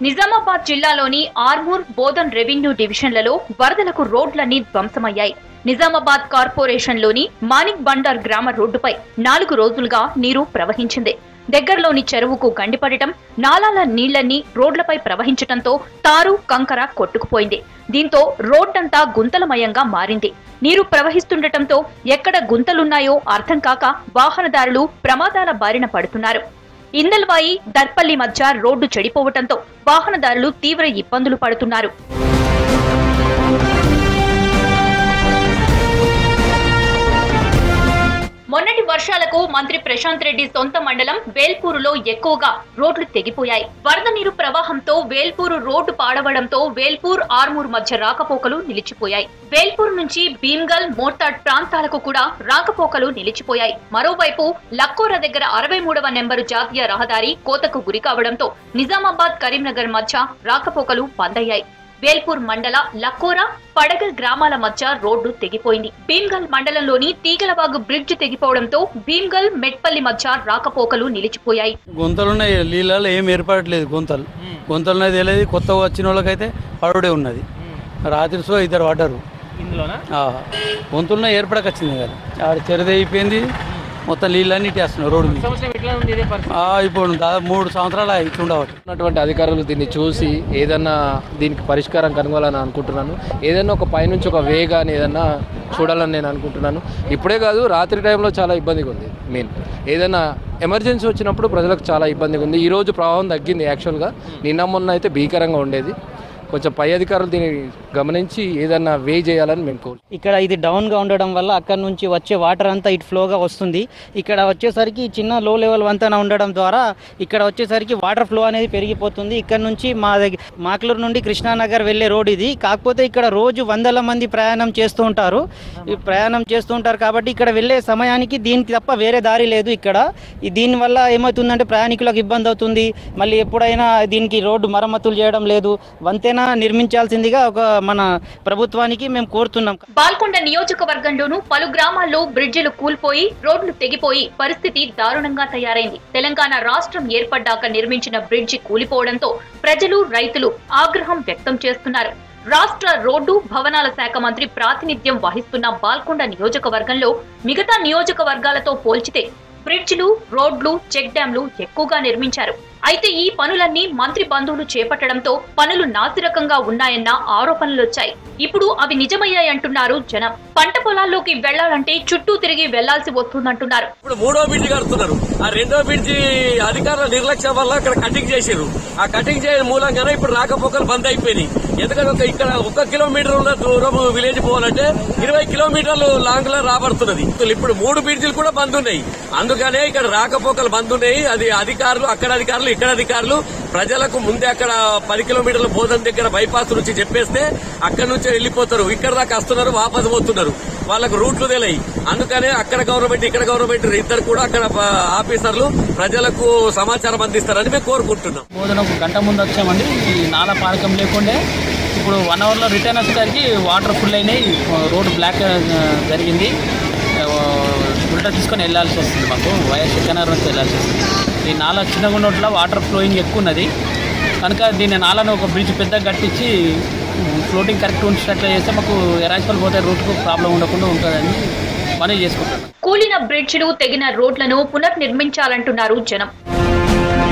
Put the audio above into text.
నిజామాబాద్ జిల్లాలోని ఆర్మూర్ బోధన్ రెవెన్యూ డివిజన్లలో వరదలకు రోడ్లన్నీ ధ్వంసమయ్యాయి నిజామాబాద్ కార్పొరేషన్లోని మానిక్ బండార్ గ్రామ రోడ్డుపై నాలుగు రోజులుగా నీరు ప్రవహించింది దగ్గరలోని చెరువుకు గండిపడటం నాలాల నీళ్లన్నీ రోడ్లపై ప్రవహించటంతో తారు కంకర కొట్టుకుపోయింది దీంతో రోడ్డంతా గుంతలమయంగా మారింది నీరు ప్రవహిస్తుండటంతో ఎక్కడ గుంతలున్నాయో అర్థం కాక వాహనదారులు ప్రమాదాల బారిన పడుతున్నారు ఇందల్వాయి దర్పల్లి మధ్య రోడ్డు చెడిపోవటంతో వాహనదారులు తీవ్ర ఇబ్బందులు పడుతున్నారు మొన్నటి వర్షాలకు మంత్రి ప్రశాంత్ రెడ్డి సొంత మండలం వేల్పూరులో ఎక్కువగా రోడ్లు తెగిపోయాయి వరద నీరు ప్రవాహంతో వేల్పూరు రోడ్డు పాడవడంతో వేల్పూర్ ఆర్మూర్ మధ్య రాకపోకలు నిలిచిపోయాయి వేల్పూర్ నుంచి భీమ్గల్ మోర్తాడ్ ప్రాంతాలకు కూడా రాకపోకలు నిలిచిపోయాయి మరోవైపు లక్కోర దగ్గర అరవై మూడవ నెంబరు జాతీయ రహదారి కోతకు గురి కావడంతో నిజామాబాద్ కరీంనగర్ మధ్య రాకపోకలు బందయ్యాయి వేల్పూర్ మండల లక్కోరా పడగల్ గ్రామాల మధ్య రోడ్డు తెగిపోయింది భీమ్గల్ మండలంలోని తీగలవాగు బ్రిడ్జ్ తెగిపోవడంతో భీమ్గల్ మెట్పల్లి మధ్య రాకపోకలు నిలిచిపోయాయి గుంతలున్నాయి నీళ్ళలో ఏం ఏర్పడట్లేదు గుంతలు గుంతలున్నది తెలియదు కొత్తగా వచ్చిన వాళ్ళకైతే పడుడే ఉన్నది రాత్రి సో ఇద్దరు పడ్డారు ఇందులోనా ఆ, గుంతలున్న ఏర్పడకొచ్చింది కదా ఆడ చెరుది అయిపోయింది మొత్తం నీళ్ళన్నీ ఇట్టేస్తున్నారు రోడ్డు మీద సంవత్సరం ఎట్లా ఉంది ఇదే పరిస్థితి ఆ, ఇప్పుడు దాదాపు మూడు సంవత్సరాలు ఇట్లుండవచ్చు ఉన్నటువంటి అధికారులు దీన్ని చూసి ఏదన్నా దీనికి పరిష్కారం కనుగోలని అనుకుంటున్నాను ఏదైనా ఒక పైనుంచి ఒక వే కానీ ఏదన్నా చూడాలని నేను అనుకుంటున్నాను ఇప్పుడే కాదు రాత్రి టైంలో చాలా ఇబ్బందిగా ఉంది మెయిన్ ఏదైనా ఎమర్జెన్సీ వచ్చినప్పుడు ప్రజలకు చాలా ఇబ్బందిగా ఉంది ఈ రోజు ప్రవాహం తగ్గింది యాక్చువల్గా నిన్న మొన్న అయితే భీకరంగా ఉండేది కొంచెం పై అధికారులు దీన్ని గమనించి ఏదన్నా వే చేయాలని మేము కోరు ఇక్కడ ఇది డౌన్గా ఉండడం వల్ల అక్కడ నుంచి వచ్చే వాటర్ అంతా ఇటు ఫ్లోగా వస్తుంది ఇక్కడ వచ్చేసరికి చిన్న లో లెవెల్ వంతెన ఉండడం ద్వారా ఇక్కడ వచ్చేసరికి వాటర్ ఫ్లో అనేది పెరిగిపోతుంది ఇక్కడ నుంచి మా దగ్గర మాక్లూరు నుండి కృష్ణానగర్ వెళ్ళే రోడ్ ఇది కాకపోతే ఇక్కడ రోజు వందల మంది ప్రయాణం చేస్తూ ఉంటారు ఈ ప్రయాణం చేస్తూ ఉంటారు కాబట్టి ఇక్కడ వెళ్ళే సమయానికి దీనికి తప్ప వేరే దారి లేదు ఇక్కడ ఈ దీనివల్ల ఏమవుతుందంటే ప్రయాణికులకు ఇబ్బంది అవుతుంది మళ్ళీ ఎప్పుడైనా దీనికి రోడ్డు మరమ్మతులు చేయడం లేదు వంతెన నిర్మించాల్సిందిగా ఒక మన ప్రభుత్వానికి మేము కోరుతున్నాం బాల్కొండ నియోజకవర్గంలోనూ పలు గ్రామాల్లో బ్రిడ్జిలు కూల్పోయి రోడ్లు తెగిపోయి పరిస్థితి దారుణంగా తయారైంది తెలంగాణ రాష్ట్రం ఏర్పడ్డాక నిర్మించిన బ్రిడ్జి కూలిపోవడంతో ప్రజలు రైతులు ఆగ్రహం వ్యక్తం చేస్తున్నారు రాష్ట్ర రోడ్డు భవనాల శాఖ మంత్రి ప్రాతినిధ్యం వహిస్తున్న బాల్కొండ నియోజకవర్గంలో మిగతా నియోజకవర్గాలతో పోల్చితే బ్రిడ్జిలు రోడ్లు చెక్ డ్యాంలు ఎక్కువగా నిర్మించారు అయితే ఈ పనులన్నీ మంత్రి బంధువులు చేపట్టడంతో పనులు నాసిరకంగా ఉన్నాయన్న ఆరోపణలొచ్చాయి ఇప్పుడు అవి నిజమయ్యాయంటున్నారు జనం పంట పొలాల్లోకి వెళ్లాలంటే చుట్టూ తిరిగి వెళ్లాల్సి వస్తుందంటున్నారు ఇప్పుడు మూడో బ్రిడ్జి కడుతున్నారు ఆ రెండో బ్రిడ్జి అధికారుల నిర్లక్ష్యం వల్ల ఇక్కడ కటింగ్ చేసిర్రు ఆ కటింగ్ చేయడం మూలంగానే ఇప్పుడు రాకపోకలు బంద్ అయిపోయినాయి ఎందుకంటే ఒక ఇక్కడ ఒక కిలోమీటర్ ఉన్న దూరం విలేజ్ పోవాలంటే ఇరవై కిలోమీటర్లు లాంగ్ లో రాబడుతున్నది ఇప్పుడు మూడు బ్రిడ్జిలు కూడా బంద్ ఉన్నాయి అందుకనే ఇక్కడ రాకపోకలు బంద్ ఉన్నాయి అది అధికారులు అక్కడ అధికారులు ఇక్కడ అధికారులు ప్రజలకు ముందే అక్కడ పది కిలోమీటర్ల బోధన దగ్గర బైపాస్ నుంచి చెప్పేస్తే అక్కడ నుంచే వెళ్ళిపోతారు ఇక్కడ దాకా వస్తున్నారు వాపసు పోతున్నారు వాళ్ళకు రూట్లు తెలియ అందుకనే అక్కడ గవర్నమెంట్ ఇక్కడ గవర్నమెంట్ ఇద్దరు కూడా అక్కడ ప- ఆఫీసర్లు ప్రజలకు సమాచారం అందిస్తారని మేము కోరుకుంటున్నాం బోధన ఒక గంట ముందు వచ్చామండి ఈ నాల పాలకం లేకుండే ఇప్పుడు వన్ అవర్లో రిటర్న్ వచ్చేసరికి వాటర్ ఫుల్ అయినాయి రోడ్ బ్లాక్ ఆ, జరిగింది ఆ, ఉల్టా తీసుకొని వెళ్ళాల్సి వస్తుంది మాకు వైఎస్ సెకండర్ నుంచి వెళ్ళాల్సి వస్తుంది ఈ నాల చిన్నగా ఉన్నట్ల వాటర్ ఫ్లోయింగ్ ఎక్కువ ఉన్నది కనుక దీన్ని నాలను ఒక బ్రిడ్జ్ పెద్దగా కట్టించి ఫ్లోటింగ్ కరెక్ట్ ఉంచినట్లు చేస్తే మాకు ఎరాజ్పల్ పోతే రూట్కు ప్రాబ్లం ఉండకుండా ఉంటుందని మనవి చేసుకుంటున్నాను కూలిన బ్రిడ్జిలు తెగిన రోడ్లను పునర్నిర్మించాలంటున్నారు జనం